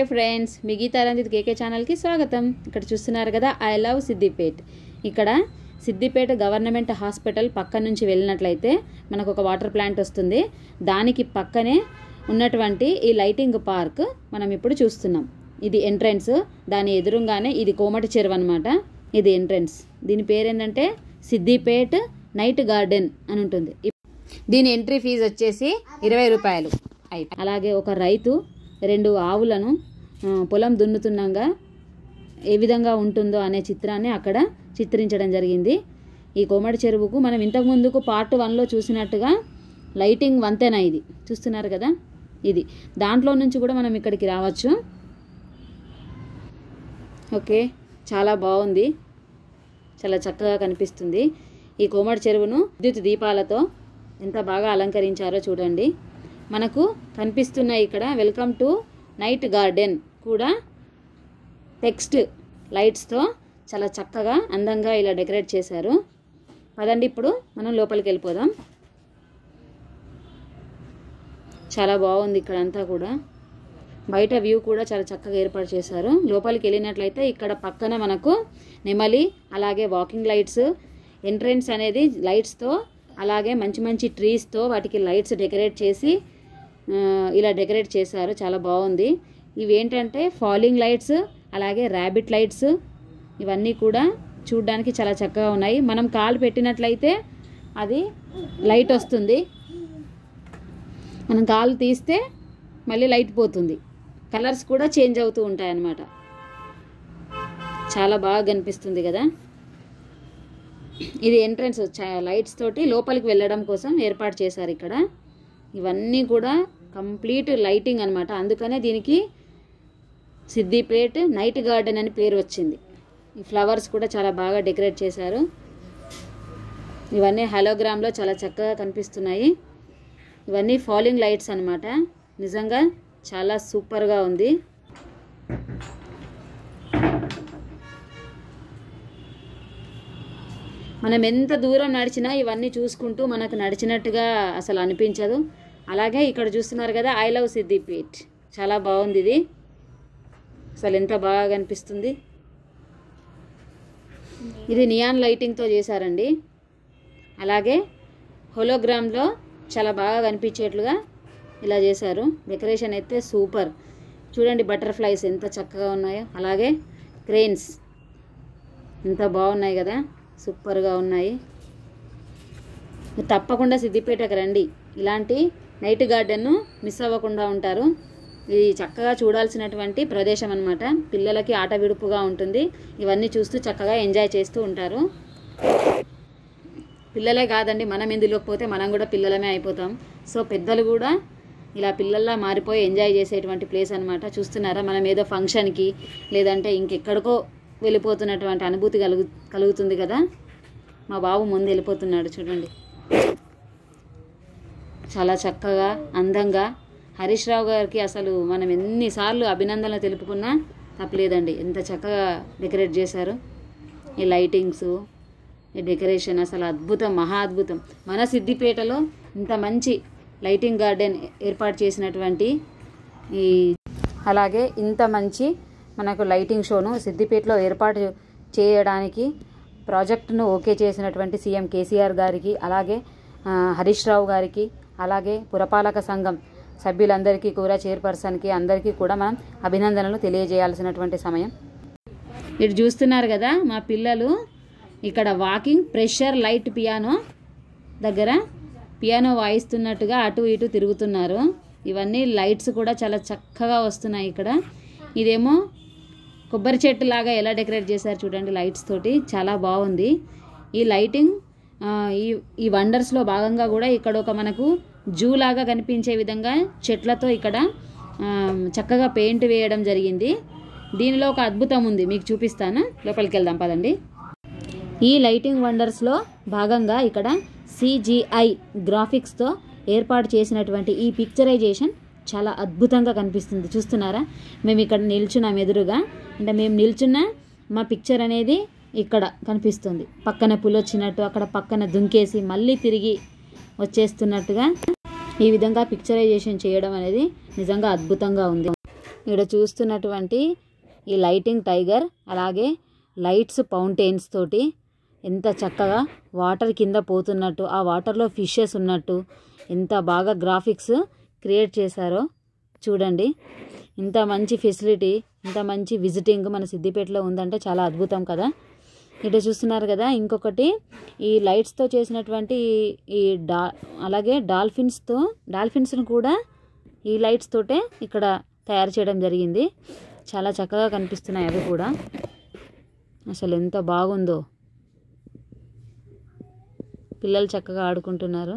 Friends మీ గీతారంజిత్ కేకే ఛానల్కి స్వాగతం ఇక్కడ చూస్తున్నారు కదా ఐ లవ్ సిద్దిపేట్ ఇక్కడ సిద్దిపేట గవర్నమెంట్ హాస్పిటల్ పక్క నుంచి వెళ్ళినట్లయితే మనకు ఒక వాటర్ ప్లాంట్ వస్తుంది దానికి పక్కనే ఉన్నటువంటి ఈ లైటింగ్ పార్క్ మనం ఇప్పుడు చూస్తున్నాం ఇది ఎంట్రన్స్ దాని ఎదురుగానే ఇది కోమటి చెరువు అనమాట ఇది ఎంట్రన్స్ దీని పేరేంటంటే సిద్దిపేట్ నైట్ గార్డెన్ అని ఉంటుంది దీని ఎంట్రీ ఫీజు వచ్చేసి ఇరవై రూపాయలు అయి అలాగే ఒక రైతు రెండు ఆవులను ఆ, పొలం దున్నుతుండగా ఏ విధంగా ఉంటుందో అనే చిత్రాన్ని అక్కడ చిత్రించడం జరిగింది ఈ కోమటి చెరువుకు మనం ఇంతకు ముందుకు పార్ట్ వన్లో చూసినట్టుగా లైటింగ్ వంతెన ఇది చూస్తున్నారు కదా ఇది దాంట్లో నుంచి కూడా మనం ఇక్కడికి రావచ్చు ఓకే చాలా బాగుంది చాలా చక్కగా కనిపిస్తుంది ఈ కోమటి చెరువును విద్యుత్ దీపాలతో ఎంత బాగా అలంకరించారో చూడండి మనకు కనిపిస్తున్న ఇక్కడ వెల్కమ్ టు నైట్ గార్డెన్ కూడా టెక్స్ట్ లైట్స్తో చాలా చక్కగా అందంగా ఇలా డెకరేట్ చేశారు పదండి ఇప్పుడు మనం లోపలికి వెళ్ళిపోదాం చాలా బాగుంది ఇక్కడ అంతా కూడా బయట వ్యూ కూడా చాలా చక్కగా ఏర్పాటు చేశారు లోపలికి వెళ్ళినట్లయితే ఇక్కడ పక్కన మనకు నెమలి అలాగే వాకింగ్ లైట్స్ ఎంట్రన్స్ అనేది లైట్స్తో అలాగే మంచి మంచి ట్రీస్తో వాటికి లైట్స్ డెకరేట్ చేసి ఆ, ఇలా డెకరేట్ చేశారు చాలా బాగుంది ఇవి ఏంటంటే ఫాలింగ్ లైట్స్ అలాగే ర్యాబిట్ లైట్స్ ఇవన్నీ కూడా చూడడానికి చాలా చక్కగా ఉన్నాయి మనం కాలు పెట్టినట్లయితే అది లైట్ వస్తుంది మనం కాలు తీస్తే మళ్ళీ లైట్ పోతుంది కలర్స్ కూడా చేంజ్ అవుతూ ఉంటాయి అన్నమాట చాలా బాగా కనిపిస్తుంది కదా ఇది ఎంట్రన్స్ లైట్స్ తోటి లోపలికి వెళ్ళడం కోసం ఏర్పాటు చేశారు ఇక్కడ ఇవన్నీ కూడా కంప్లీట్ లైటింగ్ అన్నమాట అందుకనే దీనికి సిద్దిపేట్ నైట్ గార్డెన్ అని పేరు వచ్చింది ఈ ఫ్లవర్స్ కూడా చాలా బాగా డెకరేట్ చేశారు ఇవన్నీ హలోగ్రామ్లో చాలా చక్కగా కనిపిస్తున్నాయి ఇవన్నీ ఫాలింగ్ లైట్స్ అన్నమాట నిజంగా చాలా సూపర్గా ఉంది మనం ఎంత దూరం నడిచినా ఇవన్నీ చూసుకుంటూ మనకు నడిచినట్టుగా అసలు అనిపించదు అలాగే ఇక్కడ చూస్తున్నారు కదా ఐ లవ్ సిద్దిపేట్ చాలా బాగుంది ఇది అసలు ఎంత బాగా కనిపిస్తుంది ఇది నియాన్ లైటింగ్తో చేశారండి అలాగే హోలోగ్రామ్లో చాలా బాగా కనిపించేట్లుగా ఇలా చేశారు డెకరేషన్ అయితే సూపర్ చూడండి బటర్ఫ్లైస్ ఎంత చక్కగా ఉన్నాయో అలాగే క్రెయిన్స్ ఎంత బాగున్నాయి కదా సూపర్గా ఉన్నాయి మీరు తప్పకుండా సిద్దిపేటకు రండి ఇలాంటి నైట్ గార్డెన్ను మిస్ అవ్వకుండా ఉంటారు ఇది చక్కగా చూడాల్సినటువంటి ప్రదేశం అనమాట పిల్లలకి ఆట విడుపుగా ఉంటుంది ఇవన్నీ చూస్తూ చక్కగా ఎంజాయ్ చేస్తూ ఉంటారు పిల్లలే కాదండి మనం ఇందులోకి పోతే మనం కూడా పిల్లలమే అయిపోతాం సో పెద్దలు కూడా ఇలా పిల్లల్లా మారిపోయి ఎంజాయ్ చేసేటువంటి ప్లేస్ అనమాట చూస్తున్నారా మనం ఏదో ఫంక్షన్కి లేదంటే ఇంకెక్కడికో వెళ్ళిపోతున్నటువంటి అనుభూతి కలుగు కలుగుతుంది కదా మా బాబు ముందు వెళ్ళిపోతున్నాడు చూడండి చాలా చక్కగా అందంగా హరీష్ రావు గారికి అసలు మనం ఎన్నిసార్లు అభినందనలు తెలుపుకున్నా తప్పలేదండి ఎంత చక్కగా డెకరేట్ చేశారు ఈ లైటింగ్స్ ఈ డెకరేషన్ అసలు అద్భుతం మహా అద్భుతం మన సిద్దిపేటలో ఇంత మంచి లైటింగ్ గార్డెన్ ఏర్పాటు చేసినటువంటి ఈ అలాగే ఇంత మంచి మనకు లైటింగ్ షోను సిద్దిపేటలో ఏర్పాటు చేయడానికి ప్రాజెక్టును ఓకే చేసినటువంటి సీఎం కేసీఆర్ గారికి అలాగే ఆ, హరీష్ రావు గారికి అలాగే పురపాలక సంఘం సభ్యులందరికీ కూడా చైర్పర్సన్కి అందరికీ కూడా మనం అభినందనలు తెలియజేయాల్సినటువంటి సమయం ఇటు చూస్తున్నారు కదా మా పిల్లలు ఇక్కడ వాకింగ్ ప్రెషర్ లైట్ పియానో దగ్గర పియానో వాయిస్తున్నట్టుగా అటు ఇటు తిరుగుతున్నారు ఇవన్నీ లైట్స్ కూడా చాలా చక్కగా వస్తున్నాయి ఇక్కడ ఇదేమో కొబ్బరి చెట్టు లాగా ఎలా డెకరేట్ చేశారు చూడండి లైట్స్ తోటి చాలా బాగుంది ఈ లైటింగ్ ఆ, ఈ ఈ వండర్స్లో భాగంగా కూడా ఇక్కడ ఒక మనకు జూ లాగా కనిపించే విధంగా చెట్లతో ఇక్కడ ఆ, చక్కగా పెయింట్ వేయడం జరిగింది దీనిలో ఒక అద్భుతం ఉంది మీకు చూపిస్తాను లోపలికి వెళ్దాం పదండి ఈ లైటింగ్ వండర్స్లో భాగంగా ఇక్కడ సిజిఐ గ్రాఫిక్స్తో ఏర్పాటు చేసినటువంటి ఈ పిక్చరైజేషన్ చాలా అద్భుతంగా కనిపిస్తుంది చూస్తున్నారా మేము ఇక్కడ నిల్చున్నాం ఎదురుగా అంటే మేము నిల్చున్న మా పిక్చర్ అనేది ఇక్కడ కనిపిస్తుంది పక్కన పులి వచ్చినట్టు అక్కడ పక్కన దుంకేసి మళ్ళీ తిరిగి వచ్చేస్తున్నట్టుగా ఈ విధంగా పిక్చరైజేషన్ చేయడం అనేది నిజంగా అద్భుతంగా ఉంది ఇక్కడ చూస్తున్నటువంటి ఈ లైటింగ్ టైగర్ అలాగే లైట్స్ ఫౌంటైన్స్ తోటి ఎంత చక్కగా వాటర్ కింద పోతున్నట్టు ఆ వాటర్లో ఫిషెస్ ఉన్నట్టు ఎంత బాగా గ్రాఫిక్స్ క్రియేట్ చేశారో చూడండి ఇంత మంచి ఫెసిలిటీ ఇంత మంచి విజిటింగ్ మన సిద్దిపేటలో ఉందంటే చాలా అద్భుతం కదా ఇటు చూస్తున్నారు కదా ఇంకొకటి ఈ లైట్స్తో చేసినటువంటి ఈ- ఈ డా అలాగే డాల్ఫిన్స్తో డాల్ఫిన్స్ను కూడా ఈ లైట్స్ తోటే ఇక్కడ తయారు చేయడం జరిగింది చాలా చక్కగా కనిపిస్తున్నాయి అవి కూడా అసలు ఎంత బాగుందో పిల్లలు చక్కగా ఆడుకుంటున్నారు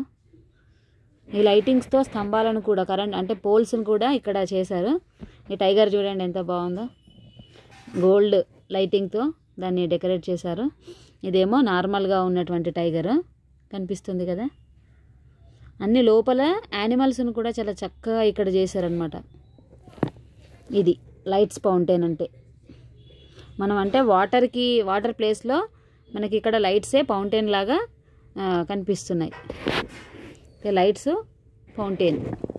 ఈ లైటింగ్స్తో స్తంభాలను కూడా కరెంట్ అంటే పోల్స్ని కూడా ఇక్కడ చేశారు ఈ టైగర్ చూడండి ఎంత బాగుందో గోల్డ్ లైటింగ్తో దాన్ని డెకరేట్ చేశారు ఇదేమో నార్మల్గా ఉన్నటువంటి టైగర్ కనిపిస్తుంది కదా అన్ని లోపల యానిమల్స్ని కూడా చాలా చక్కగా ఇక్కడ చేశారనమాట ఇది లైట్స్ ఫౌంటైన్ అంటే మనం అంటే వాటర్కి వాటర్ ప్లేస్లో మనకి ఇక్కడ లైట్సే ఫౌంటైన్ లాగా ఆ, కనిపిస్తున్నాయి ఈ లైట్స్ ఫౌంటైన్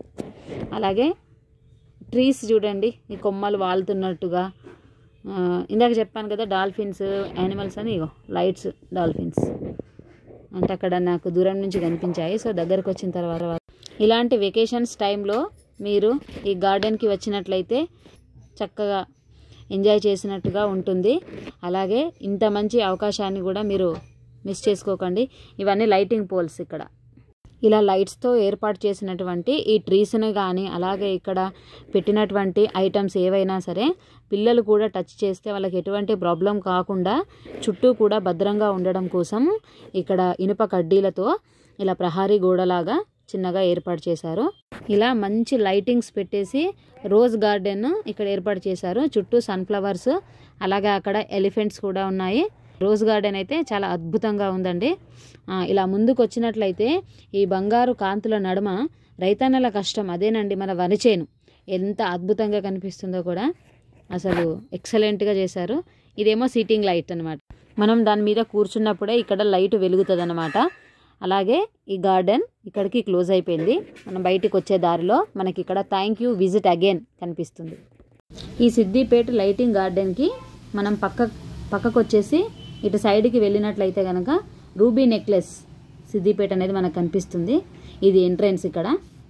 అలాగే ట్రీస్ చూడండి ఈ కొమ్మలు వాలుతున్నట్టుగా ఆ, ఇందాక చెప్పాను కదా డాల్ఫిన్స్ యానిమల్స్ అని ఇగో లైట్స్ డాల్ఫిన్స్ అంటే అక్కడ నాకు దూరం నుంచి కనిపించాయి సో దగ్గరకు వచ్చిన తర్వాత ఇలాంటి వెకేషన్స్ టైంలో మీరు ఈ గార్డెన్కి వచ్చినట్లయితే చక్కగా ఎంజాయ్ చేసినట్టుగా ఉంటుంది అలాగే ఇంత మంచి అవకాశాన్ని కూడా మీరు మిస్ చేసుకోకండి ఇవన్నీ లైటింగ్ పోల్స్ ఇక్కడ ఇలా లైట్స్తో ఏర్పాటు చేసినటువంటి ఈ ట్రీస్ని కానీ అలాగే ఇక్కడ పెట్టినటువంటి ఐటమ్స్ ఏవైనా సరే పిల్లలు కూడా టచ్ చేస్తే వాళ్ళకి ఎటువంటి ప్రాబ్లం కాకుండా చుట్టూ కూడా భద్రంగా ఉండడం కోసం ఇక్కడ ఇనుప కడ్డీలతో ఇలా ప్రహారీ గోడలాగా చిన్నగా ఏర్పాటు చేశారు ఇలా మంచి లైటింగ్స్ పెట్టేసి రోజ్ గార్డెన్ ఇక్కడ ఏర్పాటు చేశారు చుట్టూ సన్ఫ్లవర్స్ అలాగే అక్కడ ఎలిఫెంట్స్ కూడా ఉన్నాయి రోజ్ గార్డెన్ అయితే చాలా అద్భుతంగా ఉందండి ఆ, ఇలా ముందుకు వచ్చినట్లయితే ఈ బంగారు కాంతుల నడుమ రైతన్నల కష్టం అదేనండి మన వరిచేను ఎంత అద్భుతంగా కనిపిస్తుందో కూడా అసలు ఎక్సలెంట్గా చేశారు ఇదేమో సీటింగ్ లైట్ అనమాట మనం దాని మీద కూర్చున్నప్పుడే ఇక్కడ లైట్ వెలుగుతుంది అనమాట అలాగే ఈ గార్డెన్ ఇక్కడికి క్లోజ్ అయిపోయింది మనం బయటికి వచ్చే దారిలో మనకి ఇక్కడ థ్యాంక్ యూ విజిట్ అగైన్ కనిపిస్తుంది ఈ సిద్దిపేట లైటింగ్ గార్డెన్కి మనం పక్క పక్కకు వచ్చేసి ఇటు సైడ్కి వెళ్ళినట్లయితే కనుక రూబీ నెక్లెస్ సిద్దిపేట అనేది మనకు కనిపిస్తుంది ఇది ఎంట్రన్స్ ఇక్కడ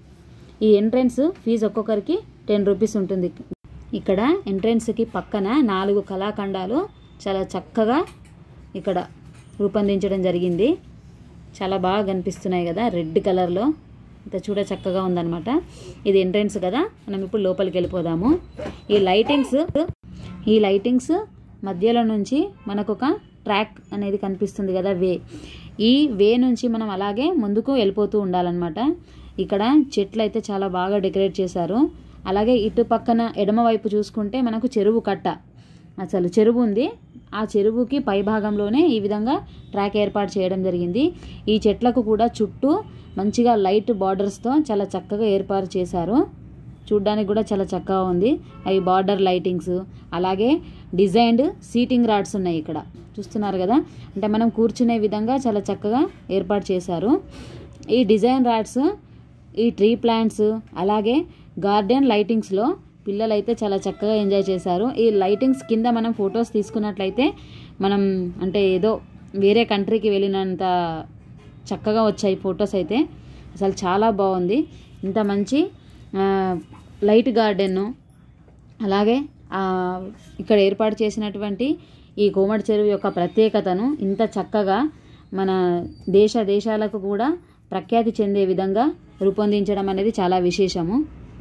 ఈ ఎంట్రన్స్ ఫీజు ఒక్కొక్కరికి టెన్ రూపీస్ ఉంటుంది ఇక్కడ ఎంట్రన్స్కి పక్కన నాలుగు కళాఖండాలు చాలా చక్కగా ఇక్కడ రూపొందించడం జరిగింది చాలా బాగా కనిపిస్తున్నాయి కదా రెడ్ కలర్లో ఇంత చూడ చక్కగా ఉందన్నమాట ఇది ఎంట్రన్స్ కదా మనం ఇప్పుడు లోపలికి వెళ్ళిపోదాము ఈ లైటింగ్స్ ఈ లైటింగ్స్ మధ్యలో నుంచి మనకు ఒక ట్రాక్ అనేది కనిపిస్తుంది కదా వే ఈ వే నుంచి మనం అలాగే ముందుకు వెళ్ళిపోతూ ఉండాలన్నమాట ఇక్కడ చెట్లు అయితే చాలా బాగా డెకరేట్ చేశారు అలాగే ఇటు పక్కన ఎడమ వైపు చూసుకుంటే మనకు చెరువు కట్ట అసలు చెరువు ఉంది ఆ చెరువుకి పై భాగంలోనే ఈ విధంగా ట్రాక్ ఏర్పాటు చేయడం జరిగింది ఈ చెట్లకు కూడా చుట్టూ మంచిగా లైట్ బార్డర్స్తో చాలా చక్కగా ఏర్పాటు చేశారు చూడ్డానికి కూడా చాలా చక్కగా ఉంది అవి బార్డర్ లైటింగ్స్ అలాగే డిజైన్డ్ సీటింగ్ రాడ్స్ ఉన్నాయి ఇక్కడ చూస్తున్నారు కదా అంటే మనం కూర్చునే విధంగా చాలా చక్కగా ఏర్పాటు చేశారు ఈ డిజైన్ రాడ్స్ ఈ ట్రీ ప్లాంట్స్ అలాగే గార్డెన్ లైటింగ్స్లో పిల్లలైతే చాలా చక్కగా ఎంజాయ్ చేశారు ఈ లైటింగ్స్ కింద మనం ఫొటోస్ తీసుకున్నట్లయితే మనం అంటే ఏదో వేరే కంట్రీకి వెళ్ళినంత చక్కగా వచ్చాయి ఫొటోస్ అయితే అసలు చాలా బాగుంది ఇంత మంచి ఆ, లైట్ గార్డెన్ అలాగే ఆ, ఇక్కడ ఏర్పాటు చేసినటువంటి ఈ కోమటి చెరువు యొక్క ప్రత్యేకతను ఇంత చక్కగా మన దేశ దేశాలకు కూడా ప్రఖ్యాతి చెందే విధంగా రూపొందించడం అనేది చాలా విశేషము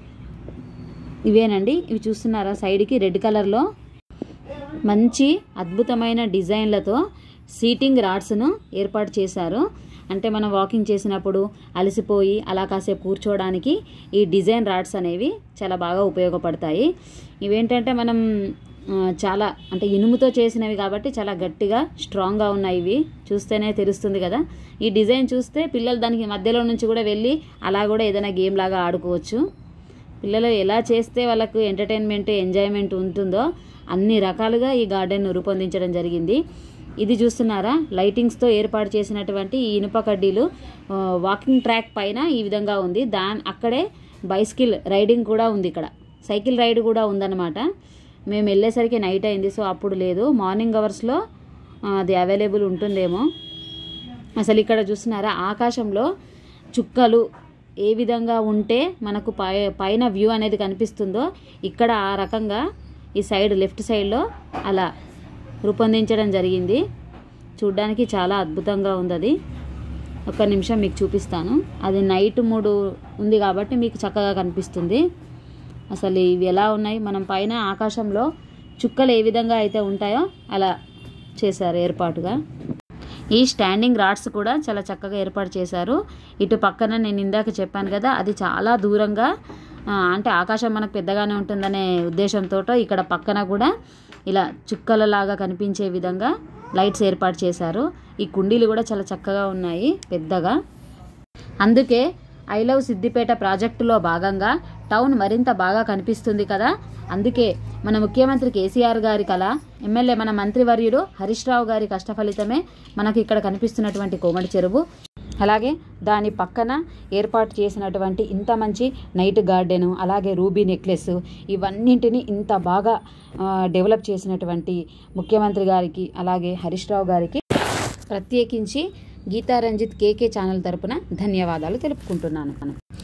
ఇవేనండి ఇవి చూస్తున్నారా సైడ్కి రెడ్ కలర్లో మంచి అద్భుతమైన డిజైన్లతో సీటింగ్ రాడ్స్ను ఏర్పాటు చేశారు అంటే మనం వాకింగ్ చేసినప్పుడు అలసిపోయి అలా కాసేపు కూర్చోవడానికి ఈ డిజైన్ రాడ్స్ అనేవి చాలా బాగా ఉపయోగపడతాయి ఇవేంటంటే మనం ఆ, చాలా అంటే ఇనుముతో చేసినవి కాబట్టి చాలా గట్టిగా స్ట్రాంగ్గా ఉన్నాయి ఇవి చూస్తేనే తెలుస్తుంది కదా ఈ డిజైన్ చూస్తే పిల్లలు దానికి మధ్యలో నుంచి కూడా వెళ్ళి అలా కూడా ఏదైనా గేమ్ లాగా ఆడుకోవచ్చు పిల్లలు ఎలా చేస్తే వాళ్ళకు ఎంటర్టైన్మెంట్ ఎంజాయ్మెంట్ ఉంటుందో అన్ని రకాలుగా ఈ గార్డెన్ రూపొందించడం జరిగింది ఇది చూస్తున్నారా లైటింగ్స్తో ఏర్పాటు చేసినటువంటి ఈ ఇనుప కడ్డీలు ఆ, వాకింగ్ ట్రాక్ పైన ఈ విధంగా ఉంది దాని అక్కడే బైస్కిల్ రైడింగ్ కూడా ఉంది ఇక్కడ సైకిల్ రైడ్ కూడా ఉందన్నమాట మేము వెళ్ళేసరికి నైట్ అయింది సో అప్పుడు లేదు మార్నింగ్ అవర్స్లో అది అవైలబుల్ ఉంటుందేమో అసలు ఇక్కడ చూస్తున్నారా ఆకాశంలో చుక్కలు ఏ విధంగా ఉంటే మనకు పై పైన వ్యూ అనేది కనిపిస్తుందో ఇక్కడ ఆ రకంగా ఈ సైడ్ లెఫ్ట్ సైడ్లో అలా రూపొందించడం జరిగింది చూడ్డానికి చాలా అద్భుతంగా ఉంది అది ఒక్క నిమిషం మీకు చూపిస్తాను అది నైట్ మూడు ఉంది కాబట్టి మీకు చక్కగా కనిపిస్తుంది అసలు ఇవి ఎలా ఉన్నాయి మనం పైన ఆకాశంలో చుక్కలు ఏ విధంగా అయితే ఉంటాయో అలా చేశారు ఏర్పాటుగా ఈ స్టాండింగ్ రాడ్స్ కూడా చాలా చక్కగా ఏర్పాటు చేశారు ఇటు పక్కన నేను ఇందాక చెప్పాను కదా అది చాలా దూరంగా ఆ, అంటే ఆకాశం మనకు పెద్దగానే ఉంటుందనే ఉద్దేశంతో ఇక్కడ పక్కన కూడా ఇలా చుక్కలలాగా కనిపించే విధంగా లైట్స్ ఏర్పాటు చేశారు ఈ కుండీలు కూడా చాలా చక్కగా ఉన్నాయి పెద్దగా అందుకే ఐ లవ్ సిద్దిపేట ప్రాజెక్టులో భాగంగా టౌన్ మరింత బాగా కనిపిస్తుంది కదా అందుకే మన ముఖ్యమంత్రి కేసీఆర్ గారి కళ ఎమ్మెల్యే మన మంత్రివర్యుడు హరీష్ రావు గారి కష్ట ఫలితమే మనకి ఇక్కడ కనిపిస్తున్నటువంటి కోమటి చెరువు అలాగే దాని పక్కన ఏర్పాటు చేసినటువంటి ఇంత మంచి నైట్ గార్డెను అలాగే రూబీ నెక్లెస్ ఇవన్నింటిని ఇంత బాగా ఆ, డెవలప్ చేసినటువంటి ముఖ్యమంత్రి గారికి అలాగే హరీష్ రావు గారికి ప్రత్యేకించి గీతా రంజిత్ కేకే ఛానల్ తరపున ధన్యవాదాలు తెలుపుకుంటున్నాను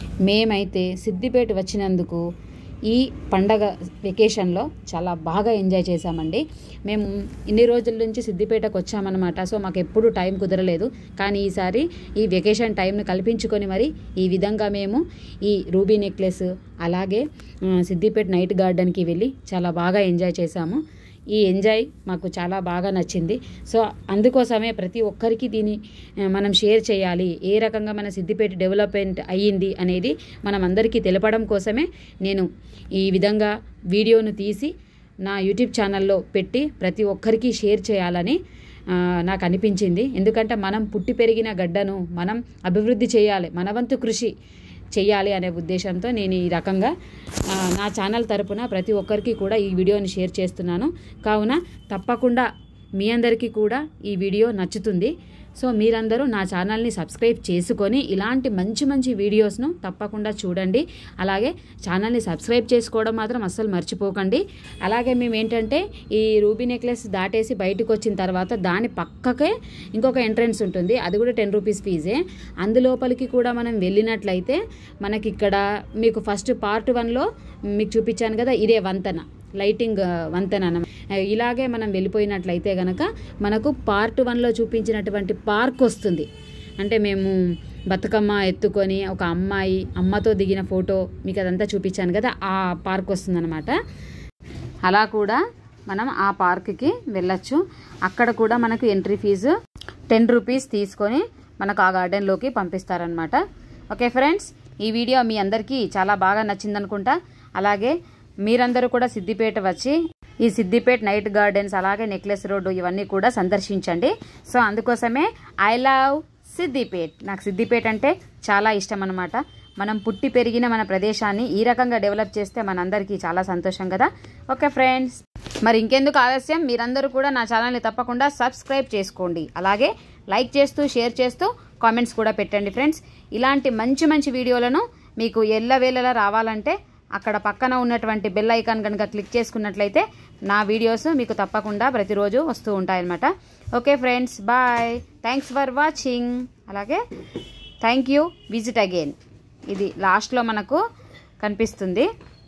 మేమైతే సిద్దిపేట వచ్చినందుకు ఈ పండగ వెకేషన్లో చాలా బాగా ఎంజాయ్ చేశామండి మేము ఇన్ని రోజుల నుంచి సిద్దిపేటకు వచ్చామన్నమాట సో మాకు ఎప్పుడు టైం కుదరలేదు కానీ ఈసారి ఈ వెకేషన్ టైంని కల్పించుకొని మరి ఈ విధంగా మేము ఈ రూబీ నెక్లెస్ అలాగే ఆ, సిద్దిపేట నైట్ గార్డెన్కి వెళ్ళి చాలా బాగా ఎంజాయ్ చేశాము ఈ ఎంజాయ్ మాకు చాలా బాగా నచ్చింది సో అందుకోసమే ప్రతి ఒక్కరికి దీన్ని ఆ, మనం షేర్ చేయాలి ఏ రకంగా మన సిద్దిపేట డెవలప్మెంట్ అయ్యింది అనేది మనం అందరికీ తెలపడం కోసమే నేను ఈ విధంగా వీడియోను తీసి నా యూట్యూబ్ ఛానల్లో పెట్టి ప్రతి ఒక్కరికి షేర్ చేయాలని ఆ, నాకు అనిపించింది ఎందుకంటే మనం పుట్టి పెరిగిన గడ్డను మనం అభివృద్ధి చేయాలి మన వంతు కృషి చెయ్యాలి అనే ఉద్దేశంతో నేను ఈ రకంగా ఆ, నా ఛానల్ తరపున ప్రతి ఒక్కరికి కూడా ఈ వీడియోని షేర్ చేస్తున్నాను కావున తప్పకుండా మీ అందరికీ కూడా ఈ వీడియో నచ్చుతుంది సో మీరందరూ నా ఛానల్ని సబ్స్క్రైబ్ చేసుకొని ఇలాంటి మంచి మంచి వీడియోస్ను తప్పకుండా చూడండి అలాగే ఛానల్ని సబ్స్క్రైబ్ చేసుకోవడం మాత్రం అస్సలు మర్చిపోకండి అలాగే మేము ఏంటంటే ఈ రూబీ నెక్లెస్ దాటేసి బయటకు వచ్చిన తర్వాత దాని పక్కకే ఇంకొక ఎంట్రన్స్ ఉంటుంది అది కూడా టెన్ రూపీస్ ఫీజే అందులోపలికి కూడా మనం వెళ్ళినట్లయితే మనకి ఇక్కడ మీకు ఫస్ట్ పార్ట్ వన్లో మీకు చూపించాను కదా ఇదే వంతెన లైటింగ్ ఆ, వంతెన అన్నమాట. ఆ, ఇలాగే మనం వెళ్ళిపోయినట్లయితే గనక మనకు పార్ట్ వన్లో చూపించినటువంటి పార్క్ వస్తుంది అంటే మేము బతుకమ్మ ఎత్తుకొని ఒక అమ్మాయి అమ్మతో దిగిన ఫోటో మీకు అదంతా చూపించాను కదా ఆ పార్క్ వస్తుందన్నమాట అలా కూడా మనం ఆ పార్క్కి వెళ్ళొచ్చు అక్కడ కూడా మనకు ఎంట్రీ ఫీజు టెన్ రూపీస్ తీసుకొని మనకు ఆ గార్డెన్లోకి పంపిస్తారనమాట ఓకే ఫ్రెండ్స్ ఈ వీడియో మీ అందరికీ చాలా బాగా నచ్చిందనుకుంటా అలాగే మీరందరూ కూడా సిద్దిపేట వచ్చి ఈ సిద్దిపేట నైట్ గార్డెన్స్ అలాగే నెక్లెస్ రోడ్డు ఇవన్నీ కూడా సందర్శించండి సో అందుకోసమే ఐ లవ్ సిద్దిపేట్ నాకు సిద్దిపేట అంటే చాలా ఇష్టం అనమాట మనం పుట్టి పెరిగిన మన ప్రదేశాన్ని ఈ రకంగా డెవలప్ చేస్తే మనందరికీ చాలా సంతోషం కదా ఓకే ఫ్రెండ్స్ మరి ఇంకెందుకు ఆలస్యం మీరందరూ కూడా నా ఛానల్ని తప్పకుండా సబ్స్క్రైబ్ చేసుకోండి అలాగే లైక్ చేస్తూ షేర్ చేస్తూ కామెంట్స్ కూడా పెట్టండి ఫ్రెండ్స్ ఇలాంటి మంచి మంచి వీడియోలను మీకు ఎల్లవేళలా రావాలంటే అక్కడ పక్కన ఉన్నటువంటి బెల్ ఐకాన్ కనుక క్లిక్ చేసుకున్నట్లయితే నా వీడియోస్ మీకు తప్పకుండా ప్రతిరోజు వస్తూ ఉంటాయన్నమాట okay friends bye thanks for watching అలాగే థ్యాంక్ యూ విజిట్ అగైన్ ఇది లాస్ట్లో మనకు కనిపిస్తుంది